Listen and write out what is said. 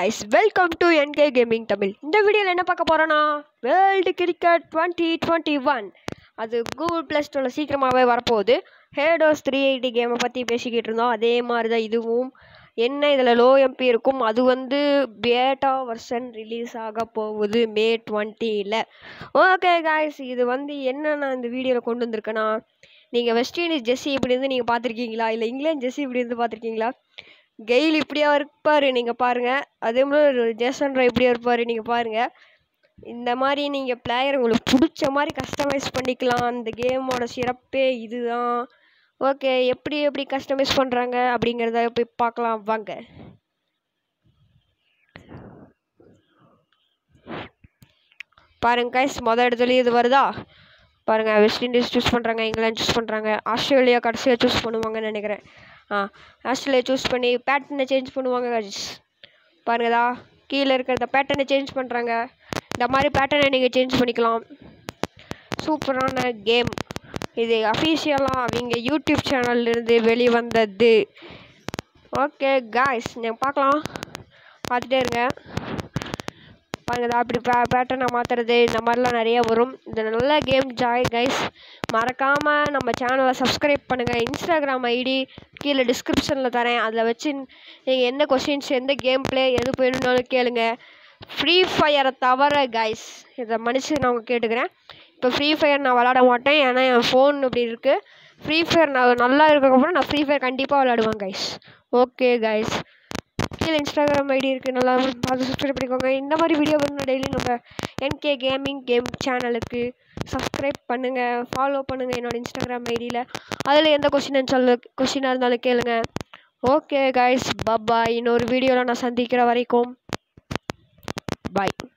guys welcome to NK gaming Tamil இந்த வீடியோவில் என்ன பார்க்க போகிறோன்னா world cricket twenty twenty one அது கூகுள் ப்ளே ஸ்டோரில் சீக்கிரமாகவே வரப்போகுது ஹேடோஸ் த்ரீ எயிட்டி கேமை பற்றி பேசிக்கிட்டு இருந்தோம் அதே மாதிரி தான் இதுவும் என்ன இதில் லோ எம்பி இருக்கும் அது வந்து பேட்டா வெர்ஷன் ரிலீஸ் ஆக போகுது மே டுவெண்ட்டியில் ஓகே காய்ஸ் இது வந்து என்ன நான் இந்த வீடியோவில் கொண்டு வந்திருக்கேன்னா நீங்கள் வெஸ்ட் இண்டீஸ் ஜெஸ்ஸி இப்படி இருந்து நீங்கள் பார்த்துருக்கீங்களா இல்லை இங்கிலாந்து ஜெஸ்ஸி இப்படி இருந்து பார்த்துருக்கீங்களா கெயில் இப்படியா இருப்பார் நீங்கள் பாருங்கள் அதே மாதிரி ஜேசன் ராய் இப்படியா இருப்பார் நீங்கள் பாருங்கள் இந்த மாதிரி நீங்கள் பிளேயர் உங்களுக்கு பிடிச்ச மாதிரி கஸ்டமைஸ் பண்ணிக்கலாம் அந்த கேமோட சிறப்பே இதுதான் ஓகே எப்படி எப்படி கஸ்டமைஸ் பண்ணுறாங்க அப்படிங்கிறத போய் பார்க்கலாம் வாங்க பாருங்க கைஸ் மொதல் இடத்துலயே இது வருதா பாருங்கள் வெஸ்ட் இண்டீஸ் சூஸ் பண்ணுறாங்க இங்கிலாந்து சூஸ் பண்ணுறாங்க ஆஸ்திரேலியா கடைசியாக சூஸ் பண்ணுவாங்கன்னு நினைக்கிறேன் ஆ ஆஸ்திரேலியா சூஸ் பண்ணி பேட்டர்னை சேஞ்ச் பண்ணுவாங்க guys. பாருங்கதா கீழே இருக்கிறத பேட்டர்னை சேஞ்ச் பண்ணுறாங்க இந்த மாதிரி பேட்டர்னை நீங்கள் சேஞ்ச் பண்ணிக்கலாம் சூப்பரான கேம் இது அஃபீஷியலாக அவங்க யூடியூப் சேனல்லேருந்து வெளிவந்தது ஓகே காய்ஸ் நீங்கள் பார்க்கலாம் பார்த்துட்டே இருங்க பாருங்கதா அப்படி பே பேட்டர்னை மாற்றுறது இந்த மாதிரிலாம் நிறைய வரும் இது நல்ல கேம் ஜாய் கைஸ் மறக்காமல் நம்ம சேனலை சப்ஸ்கிரைப் பண்ணுங்கள் இன்ஸ்டாகிராம் ஐடி கீழே டிஸ்கிரிப்ஷனில் தரேன் அதில் வச்சு நீங்கள் எந்த கொஷின்ஸ் எந்த கேம் ப்ளே எது வேணும்னாலும் கேளுங்க ஃப்ரீ ஃபயரை தவிர கைஸ் இதை மன்னிச்சு நான் உங்க கேட்டுக்கிறேன் இப்போ ஃப்ரீ ஃபயர் நான் விளாட மாட்டேன் ஏன்னா என் ஃபோன் இப்படி இருக்குது ஃப்ரீ ஃபயர் நான் நல்லா இருக்கக்கப்புறம் நான் ஃப்ரீ ஃபயர் கண்டிப்பாக விளாடுவேன் கைஸ் ஓகே கைஸ் கீழே இன்ஸ்டாகிராம் ஐடி இருக்குது நல்லா பார்த்து சப்ஸ்கிரைப் பண்ணிக்கோங்க இந்த மாதிரி வீடியோ வரணும் டெய்லி நம்ம என்கே கேமிங் கேம் சேனலுக்கு சப்ஸ்கிரைப் பண்ணுங்கள் ஃபாலோ பண்ணுங்கள் என்னோட இன்ஸ்டாகிராம் ஐடியில் அதில் எந்த கொஷின் சொல்ல கொஷினாக இருந்தாலும் கேளுங்க ஓகே கைஸ் பப்பாய் இன்னொரு வீடியோவில் நான் சந்திக்கிற வரைக்கும் பாய்